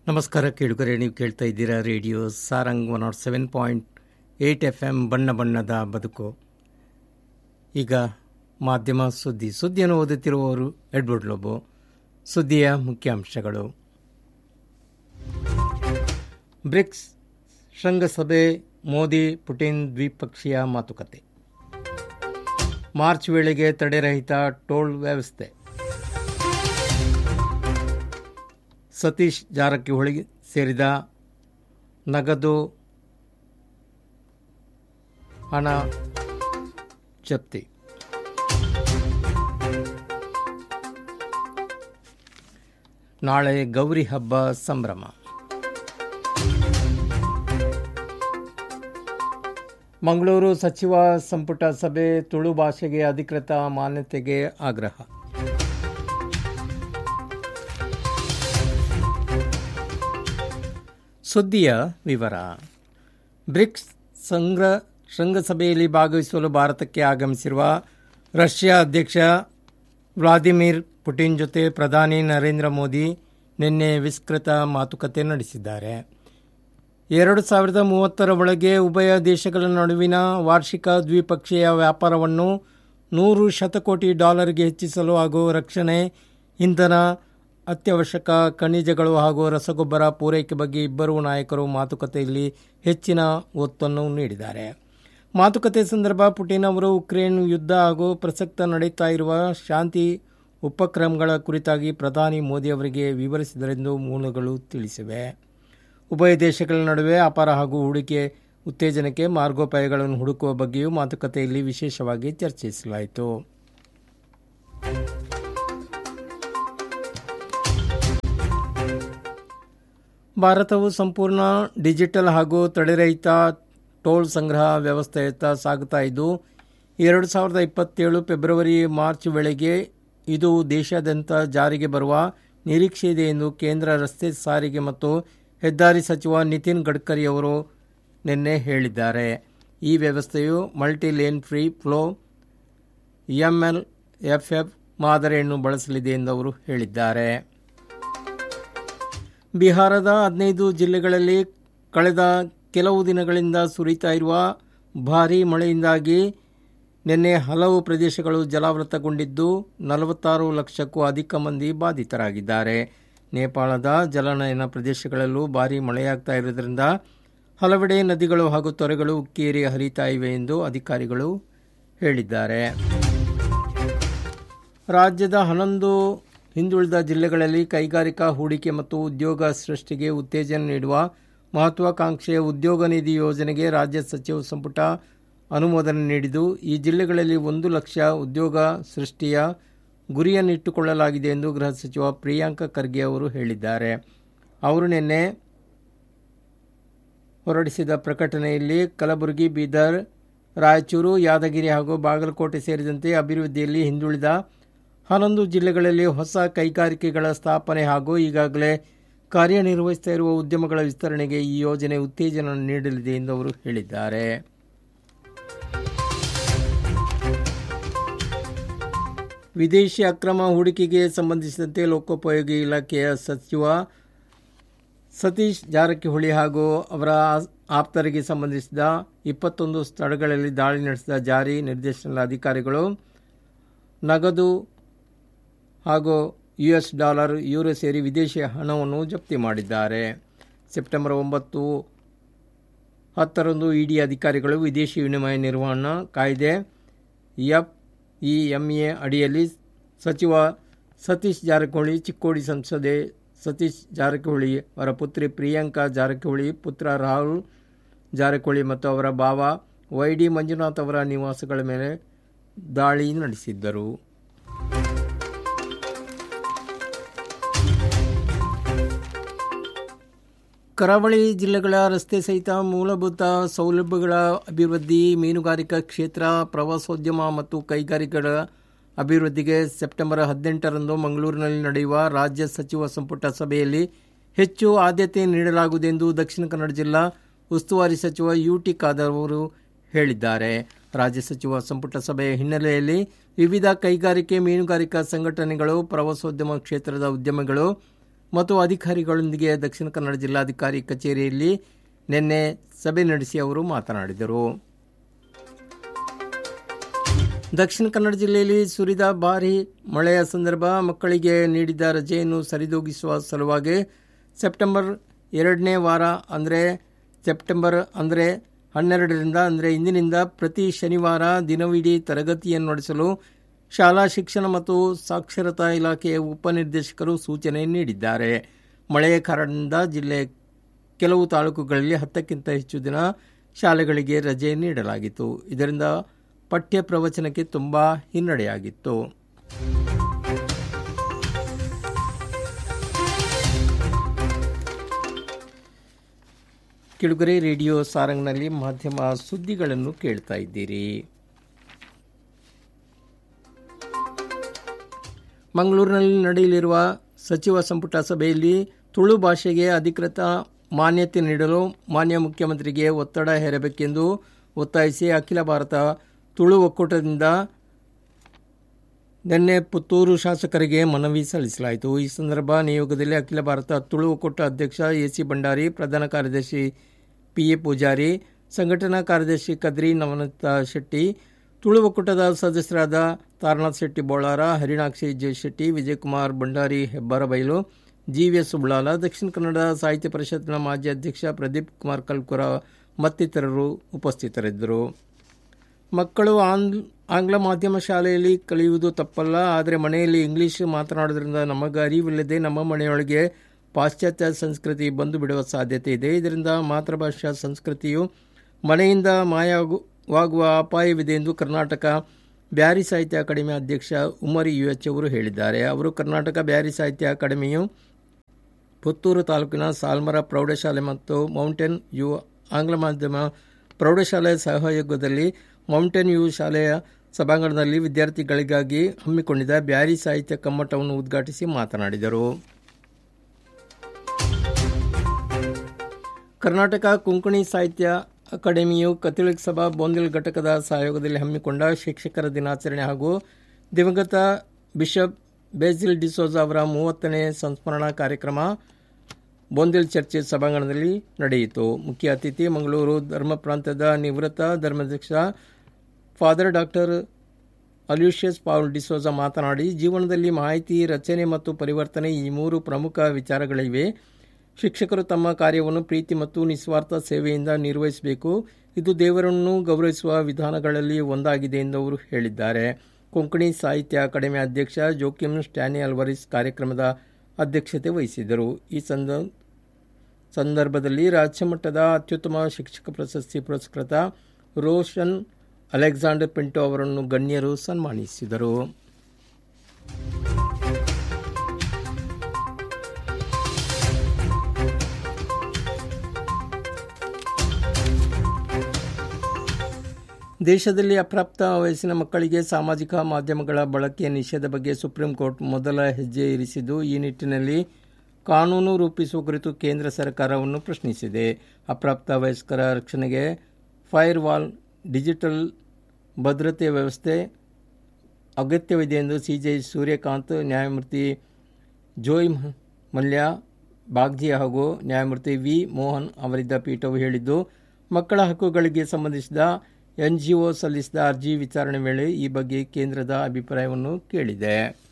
ನಮಸ್ಕಾರ ಕೇಳುಗರೆ ನೀವು ಕೇಳ್ತಾ ಇದ್ದೀರಾ radio Sarang one naught seven point eight F M ಬಣ್ಣ ಬಣ್ಣದ ಬದುಕು ಈಗ ಮಾಧ್ಯಮ ಸುದ್ದಿ ಸುದ್ದಿಯನ್ನು ಓದುತ್ತಿರುವವರು ಎಡ್ವರ್ಡ್ ಲೋಬೋ ಸುದ್ದಿಯ ಮುಖ್ಯಾಂಶಗಳು ಬ್ರಿಕ್ಸ್ ಶೃಂಗಸಭೆ ಮೋದಿ ಪುಟಿನ್ ದ್ವಿಪಕ್ಷೀಯ ಮಾತುಕತೆ ಮಾರ್ಚ್ ವೇಳೆಗೆ ತಡೆರಹಿತ ಟೋಲ್ ವ್ಯವಸ್ಥೆ ಸತೀಶ್ ಜಾರಕಿಹೊಳಿ ಸೇರಿದ ನಗದು ಹಣ ಜಪ್ತಿ ನಾಳೆ ಗೌರಿ ಹಬ್ಬ ಸಂಭ್ರಮ ಮಂಗಳೂರು ಸಚಿವ ಸಂಪುಟ ಸಭೆ ತುಳು ಭಾಷೆಗೆ ಅಧಿಕೃತ ಮಾನ್ಯತೆಗೆ ಆಗ್ರಹ ಸುದ್ದಿಯ ವಿವರ ಬ್ರಿಕ್ಸ್ ಸಂಗ್ರ ಶೃಂಗಸಭೆಯಲ್ಲಿ ಭಾಗವಹಿಸಲು ಭಾರತಕ್ಕೆ ಆಗಮಿಸಿರುವ ರಷ್ಯಾ ಅಧ್ಯಕ್ಷ ವ್ಲಾದಿಮಿರ್ ಪುಟಿನ್ ಜೊತೆ ಪ್ರಧಾನಿ ನರೇಂದ್ರ ಮೋದಿ ನಿನ್ನೆ ವಿಸ್ತೃತ ಮಾತುಕತೆ ನಡೆಸಿದ್ದಾರೆ ಎರಡು ಸಾವಿರದ ಮೂವತ್ತರ ಒಳಗೆ ಉಭಯ ದೇಶಗಳ ನಡುವಿನ ವಾರ್ಷಿಕ ದ್ವಿಪಕ್ಷೀಯ ವ್ಯಾಪಾರವನ್ನು ನೂರು ಶತಕೋಟಿ ಡಾಲರ್ಗೆ ಹೆಚ್ಚಿಸಲು ಹಾಗೂ ರಕ್ಷಣೆ ಇಂಧನ ಅತ್ಯವಶ್ಯಕ ಖನಿಜಗಳು ಹಾಗೂ ರಸಗೊಬ್ಬರ ಪೂರೈಕೆ ಬಗ್ಗೆ ಇಬ್ಬರೂ ನಾಯಕರು ಮಾತುಕತೆಯಲ್ಲಿ ಹೆಚ್ಚಿನ ಒತ್ತನ್ನು ನೀಡಿದ್ದಾರೆ ಮಾತುಕತೆ ಸಂದರ್ಭ ಪುಟಿನ್ ಅವರು ಉಕ್ರೇನ್ ಯುದ್ಧ ಹಾಗೂ ಪ್ರಸಕ್ತ ನಡೀತಾ ಇರುವ ಶಾಂತಿ ಉಪಕ್ರಮಗಳ ಕುರಿತಾಗಿ ಪ್ರಧಾನಿ ಮೋದಿ ಅವರಿಗೆ ವಿವರಿಸಿದರೆಂದು ಮೂಲಗಳು ತಿಳಿಸಿವೆ ಉಭಯ ದೇಶಗಳ ನಡುವೆ ಅಪಾರ ಹಾಗೂ ಹೂಡಿಕೆ ಉತ್ತೇಜನಕ್ಕೆ ಮಾರ್ಗೋಪಾಯಗಳನ್ನು ಹುಡುಕುವ ಬಗ್ಗೆಯೂ ಮಾತುಕತೆಯಲ್ಲಿ ವಿಶೇಷವಾಗಿ ಚರ್ಚಿಸಲಾಯಿತು ಭಾರತವು ಸಂಪೂರ್ಣ ಡಿಜಿಟಲ್ ಹಾಗೂ ತಡೆರಹಿತ ಟೋಲ್ ಸಂಗ್ರಹ ವ್ಯವಸ್ಥೆಯತ್ತ ಸಾಗುತ್ತಾ ಇದ್ದು ಎರಡು ಸಾವಿರದ ಇಪ್ಪತ್ತೇಳು ಫೆಬ್ರವರಿ ಮಾರ್ಚ್ ವೇಳೆಗೆ ಇದು ದೇಶಾದ್ಯಂತ ಜಾರಿಗೆ ಬರುವ ನಿರೀಕ್ಷೆ ಇದೆ ಎಂದು ಕೇಂದ್ರ ರಸ್ತೆ ಸಾರಿಗೆ ಮತ್ತು ಹೆದ್ದಾರಿ ಸಚಿವ ನಿತಿನ್ ಗಡ್ಕರಿ ಅವರು ನಿನ್ನೆ ಹೇಳಿದ್ದಾರೆ ಈ ವ್ಯವಸ್ಥೆಯು multi lane free flow M L F F ಮಾದರಿಯನ್ನು ಬಳಸಲಿದೆ ಎಂದು ಅವರು ಹೇಳಿದ್ದಾರೆ ಬಿಹಾರದ ಹದಿನೈದು ಜಿಲ್ಲೆಗಳಲ್ಲಿ ಕಳೆದ ಕೆಲವು ದಿನಗಳಿಂದ ಸುರಿತಾ ಇರುವ ಭಾರೀ ಮಳೆಯಿಂದಾಗಿ ನಿನ್ನೆ ಹಲವು ಪ್ರದೇಶಗಳು ಜಲಾವೃತಗೊಂಡಿದ್ದು ನಲವತ್ತಾರು ಲಕ್ಷಕ್ಕೂ ಅಧಿಕ ಮಂದಿ ಬಾಧಿತರಾಗಿದ್ದಾರೆ ನೇಪಾಳದ ಜಲನಯನ ಪ್ರದೇಶಗಳಲ್ಲೂ ಭಾರೀ ಮಳೆಯಾಗ್ತಾ ಇರುವುದರಿಂದ ಹಲವೆಡೆ ನದಿಗಳು ಹಾಗೂ ತೊರೆಗಳು ಉಕ್ಕೇರಿ ಹರಿತಾ ಇವೆ ಎಂದು ಅಧಿಕಾರಿಗಳು ಹೇಳಿದ್ದಾರೆ ರಾಜ್ಯದ ಹನ್ನೊಂದು ಹಿಂದುಳಿದ ಜಿಲ್ಲೆಗಳಲ್ಲಿ ಕೈಗಾರಿಕಾ ಹೂಡಿಕೆ ಮತ್ತು ಉದ್ಯೋಗ ಸೃಷ್ಟಿಗೆ ಉತ್ತೇಜನ ನೀಡುವ ಮಹತ್ವಾಕಾಂಕ್ಷೆಯ ಉದ್ಯೋಗ ನಿಧಿ ಯೋಜನೆಗೆ ರಾಜ್ಯ ಸಚಿವ ಸಂಪುಟ ಅನುಮೋದನೆ ನೀಡಿದ್ದು ಈ ಜಿಲ್ಲೆಗಳಲ್ಲಿ ಒಂದು ಲಕ್ಷ ಉದ್ಯೋಗ ಸೃಷ್ಟಿಯ ಗುರಿಯನ್ನಿಟ್ಟುಕೊಳ್ಳಲಾಗಿದೆ ಎಂದು ಗೃಹ ಸಚಿವ ಪ್ರಿಯಾಂಕ ಖರ್ಗೆ ಅವರು ಹೇಳಿದ್ದಾರೆ ಅವರು ನಿನ್ನೆ ಹೊರಡಿಸಿದ ಪ್ರಕಟಣೆಯಲ್ಲಿ ಕಲಬುರಗಿ ಬೀದರ್ ರಾಯಚೂರು ಯಾದಗಿರಿ ಹಾಗೂ ಬಾಗಲಕೋಟೆ ಸೇರಿದಂತೆ ಅಭಿವೃದ್ಧಿಯಲ್ಲಿ ಹಿಂದುಳಿದ ಹನ್ನೊಂದು ಜಿಲ್ಲೆಗಳಲ್ಲಿ ಹೊಸ ಕೈಗಾರಿಕೆಗಳ ಸ್ಥಾಪನೆ ಹಾಗೂ ಈಗಾಗಲೇ ಕಾರ್ಯನಿರ್ವಹಿಸ್ತಾ ಇರುವ ಉದ್ಯಮಗಳ ವಿಸ್ತರಣೆಗೆ ಈ ಯೋಜನೆ ಉತ್ತೇಜನ ನೀಡಲಿದೆ ಎಂದು ಅವರು ಹೇಳಿದ್ದಾರೆ ವಿದೇಶಿ ಅಕ್ರಮ ಹೂಡಿಕೆಗೆ ಸಂಬಂಧಿಸಿದಂತೆ ಲೋಕೋಪಯೋಗಿ ಇಲಾಖೆಯ ಸಚಿವ ಸತೀಶ್ ಜಾರಕಿಹೊಳಿ ಹಾಗೂ ಅವರ ಆಪ್ತರಿಗೆ ಸಂಬಂಧಿಸಿದ ಇಪ್ಪತ್ತೊಂದು ಸ್ಥಳಗಳಲ್ಲಿ ದಾಳಿ ನಡೆಸಿದ ಜಾರಿ ನಿರ್ದೇಶನದ ಅಧಿಕಾರಿಗಳು ನಗದು ಹಾಗೂ ಯು ಎಸ್ ಡಾಲರ್ ಯೂರೋ ಸೇರಿ ವಿದೇಶಿ ಹಣವನ್ನು ಜಪ್ತಿ ಮಾಡಿದ್ದಾರೆ ಸೆಪ್ಟೆಂಬರ್ ಒಂಬತ್ತು ಹತ್ತರಂದು ಇಡಿ ಅಧಿಕಾರಿಗಳು ವಿದೇಶಿ ವಿನಿಮಯ ನಿರ್ವಹಣಾ ಕಾಯ್ದೆ ಎಫ್ ಇ ಎಂ ಎ ಅಡಿಯಲ್ಲಿ ಸಚಿವ ಸತೀಶ್ ಜಾರಕಿಹೊಳಿ ಚಿಕ್ಕೋಡಿ ಸಂಸದೆ ಸತೀಶ್ ಜಾರಕಿಹೊಳಿ ಅವರ ಪುತ್ರಿ ಪ್ರಿಯಾಂಕಾ ಜಾರಕಿಹೊಳಿ ಪುತ್ರ ರಾಹುಲ್ ಜಾರಕಿಹೊಳಿ ಮತ್ತು ಅವರ ಭಾವ ವೈ ಡಿ ಮಂಜುನಾಥ್ ಅವರ ನಿವಾಸಗಳ ಮೇಲೆ ದಾಳಿ ನಡೆಸಿದ್ದರು ಕರಾವಳಿ ಜಿಲ್ಲೆಗಳ ರಸ್ತೆ ಸಹಿತ ಮೂಲಭೂತ ಸೌಲಭ್ಯಗಳ ಅಭಿವೃದ್ಧಿ ಮೀನುಗಾರಿಕಾ ಕ್ಷೇತ್ರ ಪ್ರವಾಸೋದ್ಯಮ ಮತ್ತು ಕೈಗಾರಿಕೆಗಳ ಅಭಿವೃದ್ಧಿಗೆ ಸೆಪ್ಟೆಂಬರ್ ಹದಿನೆಂಟರಂದು ಮಂಗಳೂರಿನಲ್ಲಿ ನಡೆಯುವ ರಾಜ್ಯ ಸಚಿವ ಸಂಪುಟ ಸಭೆಯಲ್ಲಿ ಹೆಚ್ಚು ಆದ್ಯತೆ ನೀಡಲಾಗುವುದು ಎಂದು ದಕ್ಷಿಣ ಕನ್ನಡ ಜಿಲ್ಲಾ ಉಸ್ತುವಾರಿ ಸಚಿವ ಯು ಟಿ ಖಾದರ್ ಅವರು ಹೇಳಿದ್ದಾರೆ ರಾಜ್ಯ ಸಚಿವ ಸಂಪುಟ ಸಭೆಯ ಹಿನ್ನೆಲೆಯಲ್ಲಿ ವಿವಿಧ ಕೈಗಾರಿಕೆ ಮೀನುಗಾರಿಕಾ ಸಂಘಟನೆಗಳು ಪ್ರವಾಸೋದ್ಯಮ ಕ್ಷೇತ್ರದ ಉದ್ಯಮಿಗಳು ಮತ್ತು ಅಧಿಕಾರಿಗಳೊಂದಿಗೆ ದಕ್ಷಿಣ ಕನ್ನಡ ಜಿಲ್ಲಾಧಿಕಾರಿ ಕಚೇರಿಯಲ್ಲಿ ನಿನ್ನೆ ಸಭೆ ನಡೆಸಿ ಅವರು ಮಾತನಾಡಿದರು ದಕ್ಷಿಣ ಕನ್ನಡ ಜಿಲ್ಲೆಯಲ್ಲಿ ಸುರಿದ ಭಾರಿ ಮಳೆಯ ಸಂದರ್ಭ ಮಕ್ಕಳಿಗೆ ನೀಡಿದ ರಜೆಯನ್ನು ಸರಿದೂಗಿಸುವ ಸಲುವಾಗಿ ಸೆಪ್ಟೆಂಬರ್ ಎರಡನೇ ವಾರ ಅಂದರೆ ಸೆಪ್ಟೆಂಬರ್ ಅಂದರೆ ಹನ್ನೆರಡರಿಂದ ಅಂದರೆ ಇಂದಿನಿಂದ ಪ್ರತಿ ಶನಿವಾರ ದಿನವಿಡೀ ತರಗತಿಯನ್ನು ನಡೆಸಲು ಶಾಲಾ ಶಿಕ್ಷಣ ಮತ್ತು ಸಾಕ್ಷರತಾ ಇಲಾಖೆಯ ಉಪನಿರ್ದೇಶಕರು ಸೂಚನೆ ನೀಡಿದ್ದಾರೆ ಮಳೆಯ ಕಾರಣದಿಂದ ಜಿಲ್ಲೆಯ ಕೆಲವು ತಾಲೂಕುಗಳಲ್ಲಿ ಹತ್ತಕ್ಕಿಂತ ಹೆಚ್ಚು ದಿನ ಶಾಲೆಗಳಿಗೆ ರಜೆ ನೀಡಲಾಗಿತ್ತು ಇದರಿಂದ ಪಠ್ಯ ಪ್ರವಚನಕ್ಕೆ ತುಂಬ ಹಿನ್ನಡೆಯಾಗಿತ್ತು ಕಿಳುಗರೆ ರೇಡಿಯೋ ಸಾರಂಗ್ನಲ್ಲಿ ಮಾಧ್ಯಮ ಸುದ್ದಿಗಳನ್ನು ಕೇಳ್ತಾ ಇದ್ದೀರಿ ಮಂಗಳೂರಿನಲ್ಲಿ ನಡೆಯಲಿರುವ ಸಚಿವ ಸಂಪುಟ ಸಭೆಯಲ್ಲಿ ತುಳು ಭಾಷೆಗೆ ಅಧಿಕೃತ ಮಾನ್ಯತೆ ನೀಡಲು ಮಾನ್ಯ ಮುಖ್ಯಮಂತ್ರಿಗೆ ಒತ್ತಡ ಹೇರಬೇಕೆಂದು ಒತ್ತಾಯಿಸಿ ಅಖಿಲ ಭಾರತ ತುಳು ಒಕ್ಕೂಟದಿಂದ ನಿನ್ನೆ ಪುತ್ತೂರು ಶಾಸಕರಿಗೆ ಮನವಿ ಸಲ್ಲಿಸಲಾಯಿತು ಈ ಸಂದರ್ಭ ನಿಯೋಗದಲ್ಲಿ ಅಖಿಲ ಭಾರತ ತುಳು ಒಕ್ಕೂಟ ಅಧ್ಯಕ್ಷ ಎಸಿ ಭಂಡಾರಿ ಪ್ರಧಾನ ಕಾರ್ಯದರ್ಶಿ ಪಿಎ ಪೂಜಾರಿ ಸಂಘಟನಾ ಕಾರ್ಯದರ್ಶಿ ಕದ್ರಿ ನವನೀತ ಶೆಟ್ಟಿ ತುಳು ಒಕ್ಕೂಟದ ಸದಸ್ಯರಾದ ತಾರನಾಥ್ ಶೆಟ್ಟಿ ಬೋಳಾರ ಹರಿಣಾಕ್ಷಿ ಜೆ ಶೆಟ್ಟಿ ವಿಜಯಕುಮಾರ್ ಭಂಡಾರಿ ಹೆಬ್ಬಾರಬೈಲು ಜಿವಿಎಸ್ ಉಳ್ಳಾಲ ದಕ್ಷಿಣ ಕನ್ನಡ ಸಾಹಿತ್ಯ ಪರಿಷತ್ನ ಮಾಜಿ ಅಧ್ಯಕ್ಷ ಪ್ರದೀಪ್ ಕುಮಾರ್ ಕಲ್ಕುರ ಮತ್ತಿತರರು ಉಪಸ್ಥಿತರಿದ್ದರು ಮಕ್ಕಳು ಆಂಗ್ಲ ಮಾಧ್ಯಮ ಶಾಲೆಯಲ್ಲಿ ಕಲಿಯುವುದು ತಪ್ಪಲ್ಲ ಆದರೆ ಮನೆಯಲ್ಲಿ ಇಂಗ್ಲಿಷ್ ಮಾತನಾಡೋದ್ರಿಂದ ನಮಗೆ ಅರಿವಿಲ್ಲದೆ ನಮ್ಮ ಮನೆಯೊಳಗೆ ಪಾಶ್ಚಾತ್ಯ ಸಂಸ್ಕೃತಿ ಬಂದು ಬಿಡುವ ಸಾಧ್ಯತೆ ಇದೆ ಇದರಿಂದ ಮಾತೃಭಾಷಾ ಸಂಸ್ಕೃತಿಯು ಮನೆಯಿಂದ ಮಾಯವಾಗುವ ಅಪಾಯವಿದೆ ಎಂದು ಕರ್ನಾಟಕ ಬ್ಯಾರಿ ಸಾಹಿತ್ಯ ಅಕಾಡೆಮಿ ಅಧ್ಯಕ್ಷ ಉಮರಿ ಯು ಎಚ್ ಅವರು ಹೇಳಿದ್ದಾರೆ ಅವರು ಕರ್ನಾಟಕ ಬ್ಯಾರಿ ಸಾಹಿತ್ಯ ಅಕಾಡೆಮಿಯು ಪುತ್ತೂರು ತಾಲೂಕಿನ ಸಾಲ್ಮರ ಪ್ರೌಢಶಾಲೆ ಮತ್ತು ಮೌಂಟೇನ್ ಯು ಆಂಗ್ಲ ಮಾಧ್ಯಮ ಪ್ರೌಢಶಾಲೆ ಸಹಯೋಗದಲ್ಲಿ ಮೌಂಟೇನ್ ಯು ಶಾಲೆಯ ಸಭಾಂಗಣದಲ್ಲಿ ವಿದ್ಯಾರ್ಥಿಗಳಿಗಾಗಿ ಹಮ್ಮಿಕೊಂಡಿದ್ದ ಬ್ಯಾರಿ ಸಾಹಿತ್ಯ ಕಮ್ಮಟವನ್ನು ಉದ್ಘಾಟಿಸಿ ಮಾತನಾಡಿದರು ಕರ್ನಾಟಕ ಕೊಂಕಣಿ ಸಾಹಿತ್ಯ ಅಕಾಡೆಮಿಯು ಕಥೋಲಿಕ್ ಸಭಾ ಬೋಂದಿಲ್ ಘಟಕದ ಸಹಯೋಗದಲ್ಲಿ ಹಮ್ಮಿಕೊಂಡ ಶಿಕ್ಷಕರ ದಿನಾಚರಣೆ ಹಾಗೂ ದಿವಂಗತ ಬಿಷಪ್ ಬೇಸಿಲ್ ಡಿಸೋಜ್ ಅವರ ಮೂವತ್ತನೇ ಸಂಸ್ಮರಣಾ ಕಾರ್ಯಕ್ರಮ ಬೋಂದಿಲ್ ಚರ್ಚೆ ಸಭಾಂಗಣದಲ್ಲಿ ನಡೆಯಿತು ಮುಖ್ಯ ಅತಿಥಿ ಮಂಗಳೂರು ಧರ್ಮ ಪ್ರಾಂತ್ಯದ ನಿವೃತ್ತ ಧರ್ಮಾಧ್ಯಕ್ಷ father doctor Aloysius Paul D'Souza ಮಾತನಾಡಿ ಜೀವನದಲ್ಲಿ ಮಾಹಿತಿ ರಚನೆ ಮತ್ತು ಪರಿವರ್ತನೆ ಈ ಮೂರು ಪ್ರಮುಖ ವಿಚಾರಗಳಿವೆ ಶಿಕ್ಷಕರು ತಮ್ಮ ಕಾರ್ಯವನ್ನು ಪ್ರೀತಿ ಮತ್ತು ನಿಸ್ವಾರ್ಥ ಸೇವೆಯಿಂದ ನಿರ್ವಹಿಸಬೇಕು ಇದು ದೇವರನ್ನು ಗೌರವಿಸುವ ವಿಧಾನಗಳಲ್ಲಿ ಒಂದಾಗಿದೆ ಎಂದು ಅವರು ಹೇಳಿದ್ದಾರೆ ಕೊಂಕಣಿ ಸಾಹಿತ್ಯ ಅಕಾಡೆಮಿ ಅಧ್ಯಕ್ಷ ಜೋಕಿಮ್ ಸ್ಟ್ಯಾನಿ ಅಲ್ವರಿಸ್ ಕಾರ್ಯಕ್ರಮದ ಅಧ್ಯಕ್ಷತೆ ವಹಿಸಿದರು ಈ ಸಂದರ್ಭದಲ್ಲಿ ರಾಜ್ಯಮಟ್ಟದ ಅತ್ಯುತ್ತಮ ಶಿಕ್ಷಕ ಪ್ರಶಸ್ತಿ ಪುರಸ್ಕೃತ ರೋಷನ್ ಅಲೆಕ್ಸಾಂಡರ್ ಪಿಂಟೋ ಅವರನ್ನು ಗಣ್ಯರು ಸನ್ಮಾನಿಸಿದರು ದೇಶದಲ್ಲಿ ಅಪ್ರಾಪ್ತ ವಯಸ್ಸಿನ ಮಕ್ಕಳಿಗೆ ಸಾಮಾಜಿಕ ಮಾಧ್ಯಮಗಳ ಬಳಕೆಯ ನಿಷೇಧ ಬಗ್ಗೆ ಸುಪ್ರೀಂ ಕೋರ್ಟ್ ಮೊದಲ ಹೆಜ್ಜೆ ಇರಿಸಿದ್ದು ಈ ನಿಟ್ಟಿನಲ್ಲಿ ಕಾನೂನು ರೂಪಿಸುವ ಕುರಿತು ಕೇಂದ್ರ ಸರ್ಕಾರವನ್ನು ಪ್ರಶ್ನಿಸಿದೆ ಅಪ್ರಾಪ್ತ ವಯಸ್ಕರ ರಕ್ಷಣೆಗೆ ಫೈರ್ ವಾಲ್ ಡಿಜಿಟಲ್ ಭದ್ರತೆ ವ್ಯವಸ್ಥೆ ಅಗತ್ಯವಿದೆ ಎಂದು ಸಿಜೆ ಸೂರ್ಯಕಾಂತ್ ನ್ಯಾಯಮೂರ್ತಿ ಜೋಯ್ ಮಲ್ಯ ಬಾಗ್ಜಿ ಹಾಗೂ ನ್ಯಾಯಮೂರ್ತಿ ವಿ ಮೋಹನ್ ಅವರಿದ್ದ ಪೀಠವು ಹೇಳಿದ್ದು ಮಕ್ಕಳ ಹಕ್ಕುಗಳಿಗೆ ಸಂಬಂಧಿಸಿದ ಎನ್ಜಿಒ ಸಲ್ಲಿಸಿದ ಅರ್ಜಿ ವಿಚಾರಣೆ ವೇಳೆ ಈ ಬಗ್ಗೆ ಕೇಂದ್ರದ ಅಭಿಪ್ರಾಯವನ್ನು ಕೇಳಿದೆ